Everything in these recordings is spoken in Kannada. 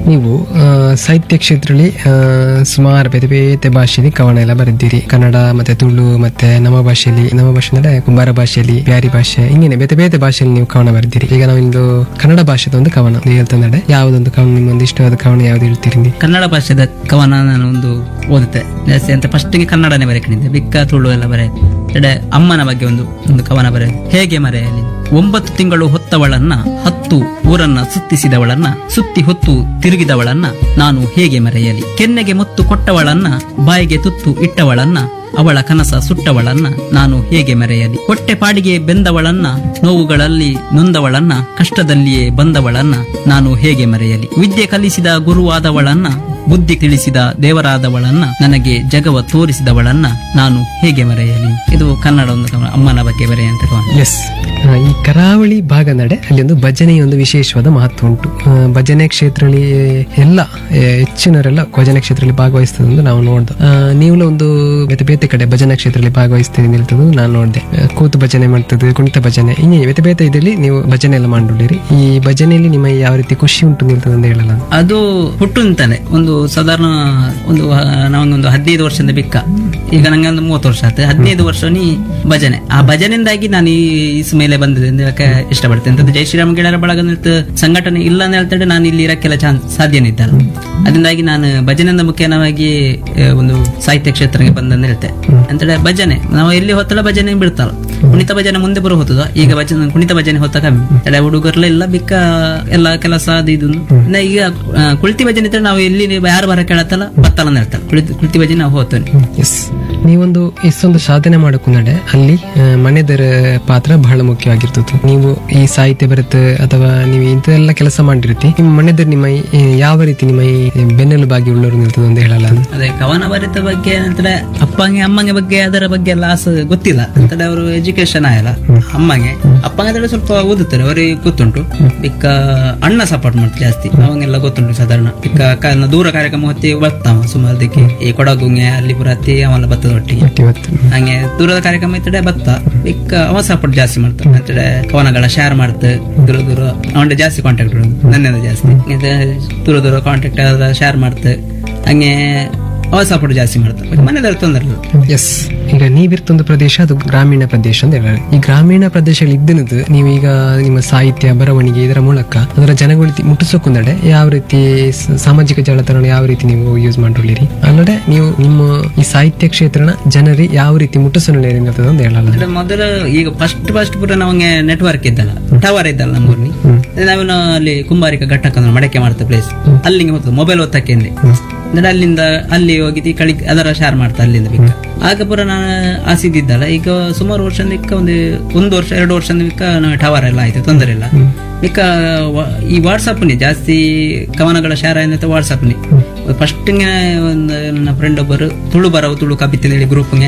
ನೀವು ಆ, ಸಾಹಿತ್ಯ ಕ್ಷೇತ್ರದಲ್ಲಿ ಆ, ಸುಮಾರು ಬೇತೆ ಬೇತೆ ಭಾಷೆಯಲ್ಲಿ ಕವನ ಎಲ್ಲ ಬರೆದಿರಿ ಕನ್ನಡ ಮತ್ತೆ ತುಳು ಮತ್ತೆ ನಮ್ಮ ಭಾಷೆಯಲ್ಲಿ ನಮ್ಮ ಭಾಷೆ ಅಂದ್ರೆ ಕುಂಬಾರ ಭಾಷೆಯಲ್ಲಿ ಬ್ಯಾರಿ ಭಾಷೆ ಹಿಂಗೇನೆ ಬೇತೆ ಬೇತೆ ಭಾಷೆಯಲ್ಲಿ ನೀವು ಕವನ ಬರೆದಿರಿ ಈಗ ನಾವೊಂದು ಕನ್ನಡ ಭಾಷೆದ ಒಂದು ಕವನ ನೀವು ಹೇಳ್ತಂದ್ರೆ ಯಾವ್ದೊಂದು ಕವನ ನಿಮ್ಮೊಂದು ಇಷ್ಟವಾದ ಕವನ ಯಾವ್ದು ಹೇಳ್ತೀರಿ ನೀವು? ಕನ್ನಡ ಭಾಷೆದ ಕವನ ನಾನು ಒಂದು ಓದುತ್ತೆ ಜಾಸ್ತಿ ಅಂತ ಫಸ್ಟಿಗೆ ಕನ್ನಡನೇ ಬರೆಕೊಂಡಿದ್ದೆ ಬಿಕ್ಕ ತುಳು ಎಲ್ಲ ಬರೆ ಎಡೆ ಅಮ್ಮನ ಬಗ್ಗೆ ಒಂದು ಒಂದು ಕವನ ಬರೆ ಹೇಗೆ ಮರೆಯಲಿ ಒಂಬತ್ತು ತಿಂಗಳು ಹೊತ್ತವಳನ್ನ ಹತ್ತು ಊರನ್ನ ಸುತ್ತಿಸಿದವಳನ್ನ ಸುತ್ತಿ ಹೊತ್ತು ತಿರುಗಿದವಳನ್ನ ನಾನು ಹೇಗೆ ಮರೆಯಲಿ ಕೆನ್ನೆಗೆ ಮುತ್ತು ಕೊಟ್ಟವಳನ್ನ ಬಾಯಿಗೆ ತುತ್ತು ಇಟ್ಟವಳನ್ನ ಅವಳ ಕನಸ ಸುಟ್ಟವಳನ್ನ ನಾನು ಹೇಗೆ ಮರೆಯಲಿ ಹೊಟ್ಟೆ ಪಾಡಿಗೆ ಬೆಂದವಳನ್ನ ನೋವುಗಳಲ್ಲಿ ನೊಂದವಳನ್ನ ಕಷ್ಟದಲ್ಲಿಯೇ ಬಂದವಳನ್ನ ನಾನು ಹೇಗೆ ಮರೆಯಲಿ ವಿದ್ಯೆ ಕಲಿಸಿದ ಗುರುವಾದವಳನ್ನ ಬುದ್ಧಿ ತಿಳಿಸಿದ ದೇವರಾದವಳನ್ನ ನನಗೆ ಜಗವ ತೋರಿಸಿದವಳನ್ನ ನಾನು ಹೇಗೆ ಮರೆಯಲಿ ಇದು ಕನ್ನಡ ಒಂದು ಕವನ, ಅಮ್ಮನ ಬಗ್ಗೆ ಬರೆಯಂತ ಕವನ ಎಸ್ ಈ ಕರಾವಳಿ ಭಾಗ ನಡೆ ಅಲ್ಲಿ ಒಂದು ಭಜನೆಯ ಒಂದು ವಿಶೇಷವಾದ ಮಹತ್ವ ಉಂಟು ಆ, ಭಜನೆ ಕ್ಷೇತ್ರದಲ್ಲಿ ಎಲ್ಲ ಆ, ಹೆಚ್ಚಿನವರೆಲ್ಲ ಭಜನೆ ಕ್ಷೇತ್ರದಲ್ಲಿ ಭಾಗವಹಿಸ್ತದಂದು ನಾವು ನೋಡ್ದು ಆ, ನೀವು ಒಂದು ಬೇತೆ ಬೇತೆ ಕಡೆ ಭಜನಾ ಕ್ಷೇತ್ರದಲ್ಲಿ ಭಾಗವಹಿಸ್ತೀನಿ ನಿಲ್ತದ್ದು ನಾನು ನೋಡಿದೆ ಕೂತು ಭಜನೆ ಮಾಡ್ತದೆ ಕುಣಿತ ಭಜನೆ ಹಿಂಗೆ ಬೇತೆ ಬೇತೆ ಇದರಲ್ಲಿ ನೀವು ಭಜನೆ ಎಲ್ಲ ಮಾಡಿರಿ ಈ ಭಜನೆಯಲ್ಲಿ ನಿಮ್ಮ ಯಾವ ರೀತಿ ಖುಷಿ ಉಂಟು ನಿಲ್ತದೆ ಅಂತ ಹೇಳಲ್ಲ ಅದು ಹುಟ್ಟು ಅಂತಾನೆ ಒಂದು ಸಾಧಾರಣ ಒಂದು ಆ, ನಾವೊಂದು ಹದಿನೈದು ವರ್ಷದಿಂದ ಬಿಕ್ಕ ಈಗ ನಂಗೆ ಒಂದು ಮೂವತ್ತು ವರ್ಷ ಆಯ್ತು ಹದಿನೈದು ವರ್ಷ ನೀ ಭಜನೆ ಆ ಭಜನೆಯಿಂದಾಗಿ ನಾನು ಈ ಇಸ್ ಮೇಲೆ ಬಂದಿದೆ ಅಂತ ಹೇಳಕ್ಕೆ ಇಷ್ಟಪಡ್ತೇನೆ ಅಂತಂದ್ರೆ ಜೈ ಶ್ರೀರಾಮ ಗೆಳೆಯರ ಬಳಗ ಅಂತ ಸಂಘಟನೆ ಇಲ್ಲ ಅಂತ ಹೇಳ್ತಾರೆ ನಾನು ಇಲ್ಲಿ ಇರಕ್ಕೆಲ್ಲ ಚಾನ್ಸ್ ಸಾಧ್ಯನೇ ಇದ್ದಲ್ಲ ಅದರಿಂದಾಗಿ ನಾನು ಭಜನೆಯಿಂದ ಮುಖ್ಯವಾಗಿ ಆ, ಒಂದು ಸಾಹಿತ್ಯ ಕ್ಷೇತ್ರಕ್ಕೆ ಬಂದಂತ ಹೇಳ್ತೆ ಅಂತೇಳಿ ಭಜನೆ ನಾವು ಎಲ್ಲಿ ಹೊತ್ತಲ್ಲ ಭಜನೆ ಬಿಡ್ತಾರ ಕುಣಿತ ಭಜನೆ ಮುಂದೆ ಬರೋ ಹೊತ್ತದ ಈಗ ಭಜನೆ ಕುಣಿತ ಭಜನೆ ಹೊತ್ತ ಕಮ್ಮಿ ತಡೆ ಹುಡುಗರ್ಲ ಇಲ್ಲ ಬಿಕ್ಕ ಎಲ್ಲ ಕೆಲಸ ಅದು ಇದು ಇನ್ನ ಈಗ ಆ, ಕುಳಿತಿ ಭಜನೆ ಇದ್ರೆ ನಾವು ಎಲ್ಲಿ ನೀವು ಯಾರು ಬರ ಕೇಳತ್ತಲ್ಲ ಬತ್ತಲ್ಲ ಅಂತ ಹೇಳ್ತಾರೆ ಕುಳಿತಿ ಕುಳಿತಿ ಭಜನೆ ನಾವು ಹೋಗ್ತೇನೆ ಎಸ್ ನೀವೊಂದು ಇಷ್ಟೊಂದು ಸಾಧನೆ ಮಾಡಕ್ಕೂ ನಡೆ ಅಲ್ಲಿ ಆ, ಮನೆದರ ಪಾತ್ರ ಬಹಳ ಮುಖ್ಯವಾಗಿರ್ತದೆ ನೀವು ಈ ಸಾಹಿತ್ಯ ಬರುತ್ತೆ ಅಥವಾ ನೀವು ಇಂಥದೆಲ್ಲ ಕೆಲಸ ಮಾಡಿರ್ತಿ ನಿಮ್ಮ ಮನೆದರ್ ನಿಮ್ಮ ಈ ಯಾವ ರೀತಿ ನಿಮ್ಮ ಈ ಬೆನ್ನೆಲುಬಾಗಿ ಉಳ್ಳವರು ನಿಲ್ತದೆ ಅಂತ ಹೇಳಲ್ಲ ಅದು. ಅದೇ ಕವನ ಬರಿತ ಬಗ್ಗೆ ಅಂದ್ರೆ ಅಪ್ಪಂಗೆ ಅಮ್ಮಂಗೆ ಬಗ್ಗೆ ಅದರ ಬಗ್ಗೆ ಎಲ್ಲ ಆಸ ಗೊತ್ತಿಲ್ಲ ಅಂತಂದ್ರೆ ಅವರು ಎಜುಕೇಶನ್ ಆಯಲ್ಲ ಅಮ್ಮಂಗೆ ಅಪ್ಪಂಗೆ ಅಂದ್ರೆ ಸ್ವಲ್ಪ ಓದುತ್ತಾರೆ ಅವರಿಗೆ ಗೊತ್ತುಂಟು ಬಿಕ್ಕ ಅಣ್ಣ ಸಪೋರ್ಟ್ ಮಾಡ್ತಾರೆ ಜಾಸ್ತಿ ಅವಂಗೆಲ್ಲ ಗೊತ್ತುಂಟು ಸಾಧಾರಣ ಬಿಕ್ಕ ಕ- ದೂರ ಕಾರ್ಯಕ್ರಮ ಹೊತ್ತಿ ಬರ್ತಾವ ಸುಮಾರು ದಿಕ್ಕಿ ಈ ಕೊಡಗುಂಗೆ ಅಲ್ಲಿ ಪುರತ್ತಿ ಅವೆಲ್ಲ ಬತ್ತದ ಒಟ್ಟಿಗೆ ಒಟ್ಟು ಇವತ್ತು ಹಂಗೆ ದೂರದ ಕಾರ್ಯಕ್ರಮ ಇತ್ತಡೆ ಬತ್ತ ಬಿಕ್ಕ ಅವ ಸಪೋರ್ಟ್ ಜಾಸ್ತಿ ಮಾಡ್ತಾನೆ ಅಂತೇಳಿ ಕವನಗಳ ಶೇರ್ ಮಾಡ್ತ ದೂರ ದೂರ ಅವನ್ಗೆ ಜಾಸ್ತಿ ಕಾಂಟ್ಯಾಕ್ಟ್ ನನ್ನಿಂದ ಜಾಸ್ತಿ ಮತ್ತೆ ದೂರ ದೂರ ಕಾಂಟ್ಯಾಕ್ಟ್ ಶೇರ್ ಮಾಡ್ತ ಹಂಗೆ ಅವ ಸಪೋರ್ಟ್ ಜಾಸ್ತಿ ಮಾಡ್ತಾರೆ ಮನೆಯವ್ರು ತೊಂದರೆ ಇಲ್ಲ ಎಸ್ ಈಗ ನೀವಿರ್ತೊಂದು ಪ್ರದೇಶ ಅದು ಗ್ರಾಮೀಣ ಪ್ರದೇಶ ಅಂತ ಹೇಳಿ ಈ ಗ್ರಾಮೀಣ ಪ್ರದೇಶದಲ್ಲಿ ಇದ್ದನದು ನೀವು ಈಗ ನಿಮ್ಮ ಸಾಹಿತ್ಯ ಬರವಣಿಗೆ ಇದರ ಮೂಲಕ ಅದರ ಜನಗಳಿಗೆ ಮುಟ್ಟಿಸೋಕೊಂದಡೆ ಯಾವ ರೀತಿ ಸ- ಸಾಮಾಜಿಕ ಜಾಲತಾಣ ಯಾವ ರೀತಿ ನೀವು ಯೂಸ್ ಮಾಡಿರಿ ಅಲ್ಲದೆ ನೀವು ನಿಮ್ಮ ಈ ಸಾಹಿತ್ಯ ಕ್ಷೇತ್ರನ ಜನರಿಗೆ ಯಾವ ರೀತಿ ಮುಟ್ಟಿಸೋಣ ಅಂತ ಹೇಳಲ್ಲ ಅಂದ್ರೆ ಮೊದಲು ಈಗ ಫಸ್ಟ್ ಫಸ್ಟ್ ಪುರ ನಮಗೆ ನೆಟ್ವರ್ಕ್ ಇದ್ದಲ್ಲ ಟವರ್ ಇದ್ದಲ್ಲ ನಮ್ಮೂರ್ನಿ ನಾವು ಅಲ್ಲಿ ಕುಂಬಾರಿಕ ಘಟ್ಟಕ್ಕೆ ಅಂದ್ರೆ ಮಡಕೆ ಮಾಡ್ತಾ ಪ್ಲೇಸ್ ಅಲ್ಲಿಗೆ ಹೋಗ್ತದೆ ಮೊಬೈಲ್ ಒತ್ತಕ್ಕೆ ಅಂದ್ರೆ ಅಲ್ಲಿಂದ ಅಲ್ಲಿ ಹೋಗಿದ್ದು ಕಳಿ ಅದರ ಶೇರ್ ಮಾಡ್ತಾ ಅಲ್ಲಿಂದ ಬಿಕ್ಕ ಆಗ ಪುರ ನಾನು ಆಸಿದ್ದಿದ್ದಲ್ಲ ಈಗ ಸುಮಾರು ವರ್ಷದಿಂದ ಇಕ್ಕ ಒಂದು ಒಂದು ವರ್ಷ ಎರಡು ವರ್ಷದಿಂದ ಬಿಕ್ಕ ಟವರ್ ಎಲ್ಲ ಆಯ್ತು ತೊಂದರೆ ಇಲ್ಲ ಬಿಕ್ಕ ವ- ಈ ವಾಟ್ಸಪ್ನೇ ಜಾಸ್ತಿ ಕವನಗಳ ಶೇರ್ ಏನಂತ ವಾಟ್ಸಪ್ನೇ ಫಸ್ಟ್ ಒಂದು ನನ್ನ ಫ್ರೆಂಡ್ ಒಬ್ಬರು ತುಳು ಬರವು ತುಳು ಕಬಿತ್ ಹೇಳಿ ಗ್ರೂಪ್ಗೆ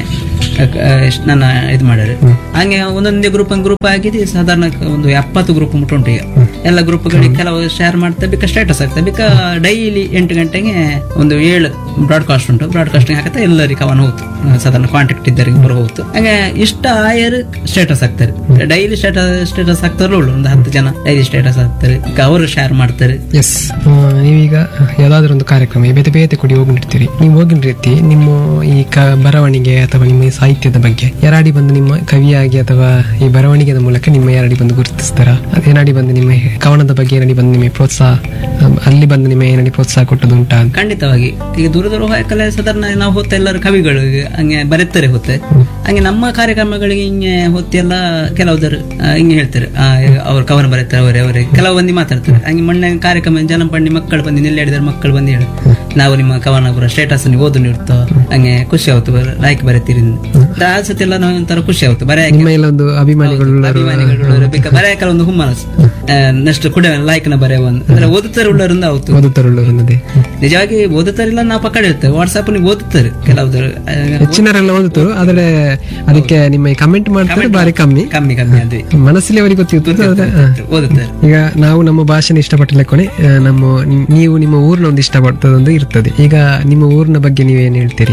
ನನ್ನ ಇದು ಮಾಡ್ಯಾರ ಹಂಗೆ ಒಂದೊಂದೇ ಗ್ರೂಪ್ ಗ್ರೂಪ್ ಆಗಿದೆ ಸಾಧಾರಣ ಒಂದು ಎಪ್ಪತ್ತು ಗ್ರೂಪ್ ಮುಟ್ಟುಂಟು ಈಗ ಎಲ್ಲ ಗ್ರೂಪ್ಗಳಿಗೆ ಕೆಲವು ಶೇರ್ ಮಾಡ್ತಾ ಬಿಕ್ಕ ಸ್ಟೇಟಸ್ ಆಗ್ತದೆ ಬಿಕ್ಕ ಡೈಲಿ ಎಂಟು ಗಂಟೆಗೆ ಒಂದು ಏಳು ಬ್ರಾಡ್ಕಾಸ್ಟ್ ಉಂಟು ಬ್ರಾಡ್ಕಾಸ್ಟ್ ಹಾಕತ್ತೆ ಎಲ್ಲರಿಗೆ ಕವನ ಹೋಗ್ತು ಸಾಧಾರಣ ಕಾಂಟ್ಯಾಕ್ಟ್ ಇದ್ದರಿಗೆ ಬರೋ ಹೋಗ್ತು ಹಾಗೆ ಇಷ್ಟ ಆಯರ್ ಸ್ಟೇಟಸ್ ಹಾಕ್ತಾರೆ ಡೈಲಿ ಸ್ಟೇಟಸ್ ಸ್ಟೇಟಸ್ ಹಾಕ್ತಾರಲ್ಲ ಉಳ್ಳು ಒಂದು ಹತ್ತು ಜನ ಡೈಲಿ ಸ್ಟೇಟಸ್ ಹಾಕ್ತಾರೆ ಈಗ ಅವರು ಶೇರ್ ಮಾಡ್ತಾರೆ ಎಸ್ ನೀವೀಗ ಯಾವ್ದಾದ್ರು ಒಂದು ಕಾರ್ಯಕ್ರಮ ಈ ಬೇತೆ ಬೇತೆ ಕೊಡಿ ಹೋಗಿರ್ತೀರಿ ನೀವು ಹೋಗಿನ ರೀತಿ ನಿಮ್ಮ ಈ ಕ ಬರವಣಿಗೆ ಅಥವಾ ನಿಮ್ಮ ಈ ಸಾಹಿತ್ಯದ ಬಗ್ಗೆ ಯಾರಾಡಿ ಬಂದು ನಿಮ್ಮ ಕವಿಯಾಗಿ ಅಥವಾ ಈ ಬರವಣಿಗೆದ ಮೂಲಕ ನಿಮ್ಮ ಯಾರಾಡಿ ಬಂದು ಗುರುತಿಸ್ತಾರ ಅದು ಏನಾಡಿ ಬಂದು ನಿಮ್ಮ ಕವನದ ಬಗ್ಗೆ ಏನಾಡಿ ಬಂದು ನಿಮಗೆ ಪ್ರೋತ್ಸಾಹ ಅಮ್, ಅಲ್ಲಿ ಬಂದು ನಿಮ್ಮ ಏನಾಡಿ ಪ್ರೋತ್ಸಾಹ ಕೊಟ್ಟದು ಉಂಟಾ ಅಂತ ಖಂಡಿತವಾಗಿ ಈಗ ದೂರ ದೂರ ಹೋಗಕ್ಕೆಲ್ಲ ಸಾಧಾರಣ ನಾವು ಹೊತ್ತ ಎಲ್ಲರೂ ಕವಿಗಳು ಹಂಗೆ ಬರೆತಾರೆ ಹೊತ್ತೆ ಹಂಗೆ ನಮ್ಮ ಕಾರ್ಯಕ್ರಮಗಳಿಗೆ ಹಿಂಗೆ ಹೊತ್ತೆಲ್ಲ ಕೆಲವುದರು ಆ, ಹಿಂಗೆ ಹೇಳ್ತಾರೆ ಆ, ಅವ್ರು ಕವನ ಬರೀತಾರೆ ಅವರೇ ಅವರೇ ಕೆಲವು ಮಂದಿ ಮಾತಾಡ್ತಾರೆ ಹಂಗೆ ಮೊನ್ನೆ ಕಾರ್ಯಕ್ರಮ ಜನಪಂಡಿ ಮಕ್ಕಳು ಬಂದು ನಿಲ್ಲಿ ಹೇಳಿದಾರೆ ಮಕ್ಕಳು ಬಂದು ಹೇಳಿ ನಾವು ನಿಮ್ಮ ಕವನ ಪುರ ಸ್ಟೇಟಸ್ ನೀವು ಓದು ನೀಡ್ತೋ ಹಂಗೆ ಖುಷಿ ಆಯ್ತು ಲೈಕ್ ಬರೀತೀರಿ ಆ ಸತಿ ಎಲ್ಲ ನಾವು ಒಂಥರ ಖುಷಿ ಆಯ್ತು ಬರೆಯ ನಿಮ್ಮ ಎಲ್ಲ ಒಂದು ಅಭಿಮಾನಿಗಳು ಅಭಿಮಾನಿಗಳು ಬೇಕಾ ಬರೆಯಕ್ಕೆ ಒಂದು ಹುಮ್ಮನಸ್ ನೆಕ್ಸ್ಟ್ ಕುಡ ಲೈಕ್ ನ ಬರೆಯ ಒಂದು ಅಂದ್ರೆ ಓದುತ್ತಾರೆ ಉಳ್ಳರಿಂದ ಆಯ್ತು ಓದುತ್ತರುಳ್ಳವರು ಅನ್ನೋದೇ ನಿಜವಾಗಿ ಓದುತ್ತಾರಿಲ್ಲ ನಾವು ಪಕ್ಕಡ ಇರ್ತೇವೆ ವಾಟ್ಸ್ಆಪ್ ನೀವು ಓದುತ್ತಾರೆ ಕೆಲವರು ಹೆಚ್ಚಿನರೆಲ್ಲ ಓದುತ್ತರು ಆದ್ರೆ ಅದಕ್ಕೆ ನಿಮ್ಮ ಕಮೆಂಟ್ ಮಾಡ್ತಾರೆ ಬಾರಿ ಕಮ್ಮಿ ಕಮ್ಮಿ ಕಮ್ಮಿ ಅದ್ವಿ ಮನಸ್ಸಲ್ಲಿ ಅವರಿಗೆ ಗೊತ್ತಿರ್ತದೆ ಆದ್ರೆ, ಹ. ಓದುತ್ತಾರೆ ಈಗ ನಾವು ನಮ್ಮ ಭಾಷೆನ ಇಷ್ಟಪಟ್ಟಿಲ್ಲ ಕೊನೆ ಆ, ನಮ್ಮ ನೀವು ನಿಮ್ಮ ಊರಿನ ಒಂದು ಇಷ್ಟಪಡ್ತದೊಂದು ಇರ್ತದೆ ಈಗ ನಿಮ್ಮ ಊರಿನ ಬಗ್ಗೆ ನೀವೇನ್ ಹೇಳ್ತೀರಿ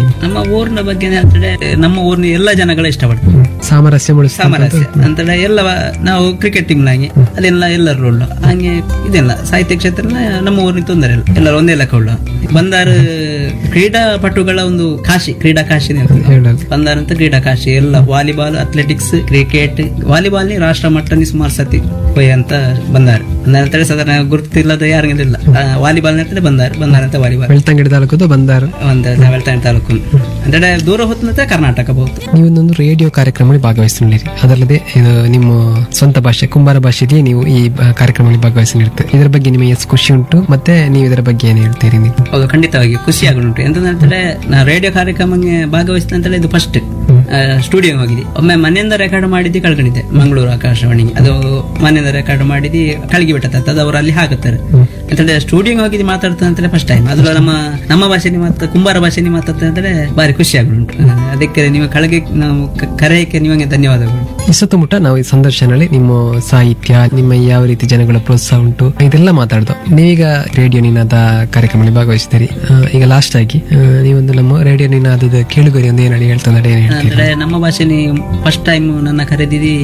ನಮ್ಮ ಊರಿನ ಬಗ್ಗೆ ಹೇಳ್ತಾರೆ ನಮ್ಮ ಊರಿನ ಎಲ್ಲ ಜನಗಳು ಇಷ್ಟಪಡ್ತಾರೆ ಹ್ಮ್. ಸಾಮರಸ್ಯ ಮೂಡಿಸ್ತಾ ಸಾಮರಸ್ಯ ಅಂತೇಳಿ ಎಲ್ಲ ನಾವು ಕ್ರಿಕೆಟ್ ಟೀಮ್ ಹಾಗೆ ಅದೆಲ್ಲ ಎಲ್ಲರೂ ಉಳ್ಳು ಹಂಗೆ ಇದೆಲ್ಲ ಸಾಹಿತ್ಯ ಕ್ಷೇತ್ರ ನಮ್ಮ ಊರಿನ ತೊಂದರೆ ಇಲ್ಲ ಎಲ್ಲರೂ ಒಂದೇ ಲೆಕ್ಕ ಉಳ್ಳು ಬಂದಾರ ಕ್ರೀಡಾಪಟುಗಳ ಒಂದು ಕಾಶಿ ಕ್ರೀಡಾ ಕಾಶಿ ಹೇಳಲ್ಲ ಬಂದಾರ ಅಂತ ಕ್ರೀಡಾ ಕಾಶಿ ಎಲ್ಲ ವಾಲಿಬಾಲ್ ಅಥ್ಲೆಟಿಕ್ಸ್ ಕ್ರಿಕೆಟ್ ವಾಲಿಬಾಲ್ ರಾಷ್ಟ್ರ ಮಟ್ಟನಿ ಸುಮಾರು ಸತಿ ಹೋಯ್ ಅಂತ ಬಂದಾರ ಬಂದಾರ ಅಂತೇಳಿ ಸಾಧಾರಣ ಗುರುತಿಲ್ಲದ ಯಾರಿಗಿಲ್ಲ ವಾಲಿಬಾಲ್ ಅಂತೇಳಿ ಬಂದಾರ ಬಂದಾರ ಅಂತ ವಾಲಿಬಾಲ್ ಬೆಳ್ತಂಗಡಿ ತಾಲೂಕದು ಬಂದಾರ ಒಂದು ನಾವೆಲ್ತಾನೆ ತಾಲೂಕು ಅಂದ್ರೆ ದೂರ ಹೊತ್ತಿನ ಕರ್ನಾಟಕ ಬಹುದು ನೀವು ಒಂದೊಂದು ರೇಡಿಯೋ ಕಾರ್ಯಕ್ರಮದಲ್ಲಿ ಭಾಗವಹಿಸ್ತಿದ್ದೀರಿ ಅದಲ್ಲದೆ ಇದು ನಿಮ್ಮ ಸ್ವಂತ ಭಾಷೆ ಕುಂಬಾರ ಭಾಷೆಯಲ್ಲಿ ನೀವು ಈ ಬ- ಕಾರ್ಯಕ್ರಮದಲ್ಲಿ ಭಾಗವಹಿಸಿರ್ತೀರಿ ಇದರ ಬಗ್ಗೆ ನಿಮಗೆ ಎಷ್ಟು ಖುಷಿ ಉಂಟು ಮತ್ತೆ ನೀವು ಇದರ ಬಗ್ಗೆ ಏನು ಹೇಳ್ತೀರಿ ನೀವು ಹೌದು ಖಂಡಿತವಾಗಿ ಖುಷಿ ಆಗುಂಟು ಎಂತಂದ್ರೆ ನಾ ರೇಡಿಯೋ ಕಾರ್ಯಕ್ರಮಕ್ಕೆ ಭಾಗವಹಿಸಿದ ಅಂತೇಳಿ ಇದು ಫಸ್ಟ್ ಸ್ಟುಡಿಯೋ ಹೋಗಿದೆ ಒಮ್ಮೆ ಮನೆಯಿಂದ ರೆಕಾರ್ಡ್ ಮಾಡಿದ್ದು ಕಳ್ಕೊಂಡಿದ್ದೆ ಮಂಗಳೂರು ಆಕಾಶವಾಣಿಗೆ ಅದು ಮನೆಯಿಂದ ರೆಕಾರ್ಡ್ ಮಾಡಿದ್ದು ಕಳಗಿ ಬಿಟ್ಟದ ಅದು ಅವರು ಅಲ್ಲಿ ಹಾಕುತ್ತಾರೆ ಅಂತಂದ್ರೆ ಸ್ಟುಡಿಯೋ ಹೋಗಿದ್ದು ಮಾತಾಡ್ತಾ ಅಂತೇಳಿ ಫಸ್ಟ್ ಟೈಮ್ ಅದು ನಮ್ಮ ನಮ್ಮ ಭಾಷೆನಿ ಮಾತ ಕುಂಬಾರ ಭಾಷೆನಿ ಮಾತಾಡ್ತಾ ಅಂದ್ರೆ ಬಾರಿ ಖುಷಿ ಆಗುಂಟು ಅದಕ್ಕೆ ನೀವು ಕಳಗೆ ನಾವು ಕ- ಕರೆಯಕ್ಕೆ ನಿಮಗೆ ಧನ್ಯವಾದಗಳು ಈ ಸುತ್ತಮುತ್ತ ನಾವು ಈ ಸಂದರ್ಶನದಲ್ಲಿ ನಿಮ್ಮ ಸಾಹಿತ್ಯ ನಿಮ್ಮ ಯಾವ ರೀತಿ ಜನಗಳ ಪ್ರೋತ್ಸಾಹ ಉಂಟು ಇದೆಲ್ಲ ಮಾತಾಡ್ದು ನೀವೀಗ ರೇಡಿಯೋ ನಿನಾದ ಕಾರ್ಯಕ್ರಮದಲ್ಲಿ ಭಾಗವಹಿಸಿದ್ದೀರಿ ಆ, ಈಗ ಲಾಸ್ಟ್ ಆಗಿ ಆ, ನೀವೊಂದು ನಮ್ಮ ರೇಡಿಯೋ ನಿನಾದದ ಕೇಳುಗರಿ ಒಂದು ಏನು ಹೇಳಿ ಹೇಳ್ತಂದ್ರೆ ಏನು ಹೇಳ್ತೀರಿ ಅಂದ್ರೆ ನಮ್ಮ ಭಾಷೆನಿ ಫಸ್ಟ್ ಟೈಮ್ ನನ್ನ ಕರೆದಿರಿ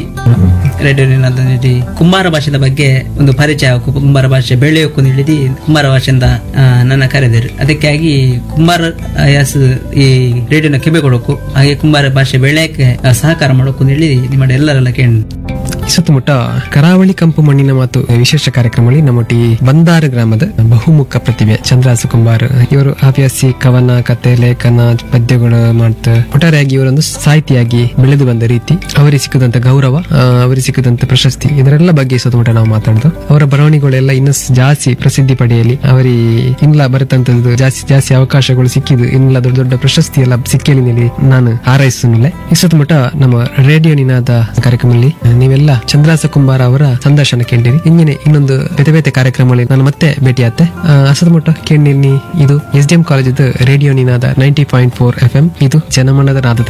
ರೇಡಿಯೋನಲ್ಲಿ ಕುಂಬಾರ ಭಾಷೆದ ಬಗ್ಗೆ ಒಂದು ಪರಿಚಯ ಕು- ಕುಂಬಾರ ಭಾಷೆ ಬೆಳೆಯೋಕು ಹಿಡಿದು ಕುಂಬಾರ ಭಾಷೆಯಿಂದ ಆ, ನನ್ನ ಕರೆದಿರು ಅದಕ್ಕಾಗಿ ಕುಂಬಾರ ಆ, ಯಾಸ್ ಈ ರೇಡಿಯೋನ ಕಿಬೆ ಕೊಡೋಕು ಹಾಗೆ ಕುಂಬಾರ ಭಾಷೆ ಬೆಳೆಯಕ್ಕೆ ಆ, ಸಹಕಾರ ಮಾಡೋಕು ಹೇಳಿ ನಿಮ್ಮ ಎಲ್ಲರೆಲ್ಲ ಕೇಳಿ ಈ ಸುತ್ತಮುತ್ತ ಕರಾವಳಿ ಕಂಪು ಮಣ್ಣಿನ ಮಾತು ವಿಶೇಷ ಕಾರ್ಯಕ್ರಮದಲ್ಲಿ ನಮ್ಮೊಟ್ಟಿ ಬಂದಾರ ಗ್ರಾಮದ ಬಹುಮುಖ ಪ್ರತಿಭೆ ಚಂದ್ರಾಸು ಕುಂಬಾರ್ ಇವರು ಹವ್ಯಾಸಿ ಕವನ ಕತೆ ಲೇಖನ ಪದ್ಯಗಳು ಮಾಡ್ತಾ ಒಟ್ಟಾರೆಯಾಗಿ ಇವರೊಂದು ಸಾಹಿತಿಯಾಗಿ ಬೆಳೆದು ಬಂದ ರೀತಿ ಅವರಿಗೆ ಸಿಕ್ಕದಂತ ಗೌರವ ಆ, ಅವರಿಗೆ ಸಿಕ್ಕದಂತ ಪ್ರಶಸ್ತಿ ಇದರೆಲ್ಲ ಬಗ್ಗೆ ಸುತ್ತಮುತ್ತ ನಾವು ಮಾತಾಡ್ದು ಅವರ ಬರವಣಿಗೆಗಳೆಲ್ಲ ಇನ್ನೂ ಜಾಸ್ತಿ ಪ್ರಸಿದ್ಧಿ ಪಡೆಯಲಿ ಅವರಿಗೆ ಇನ್ನಲ್ಲ ಬರತಂತದ್ದು ಜಾಸ್ತಿ ಜಾಸ್ತಿ ಅವಕಾಶಗಳು ಸಿಕ್ಕಿದ್ದು ಇನ್ನೆಲ್ಲ ದೊಡ್ಡ ದೊಡ್ಡ ಪ್ರಶಸ್ತಿ ಎಲ್ಲ ಸಿಕ್ಕಲಿ ನೀಲಿ ನಾನು ಹಾರೈಸುന്നിಲ್ಲ ಈ ಸುತ್ತಮುತ್ತ ನಮ್ಮ ರೇಡಿಯೋ ನಿನಾದ ಕಾರ್ಯಕ್ರಮದಲ್ಲಿ ನೀವೆಲ್ಲ ಚಂದ್ರಾಸ ಕುಂಬಾರ ಅವರ ಸಂದರ್ಶನ ಕೇಳಿರಿ ಇನ್ನೇನೆ ಇನ್ನೊಂದು ಬೇತೆ ಬೇತೆ ಕಾರ್ಯಕ್ರಮಗಳಲ್ಲಿ ನಾನು ಮತ್ತೆ ಭೇಟಿಯಾತೆ ಅಸದಮುಟ್ಟ ಕೇಳಿ ಇದು S D M college radio Ninada ninety point four F M ಇದು ಜನಮನದ ನಾದದ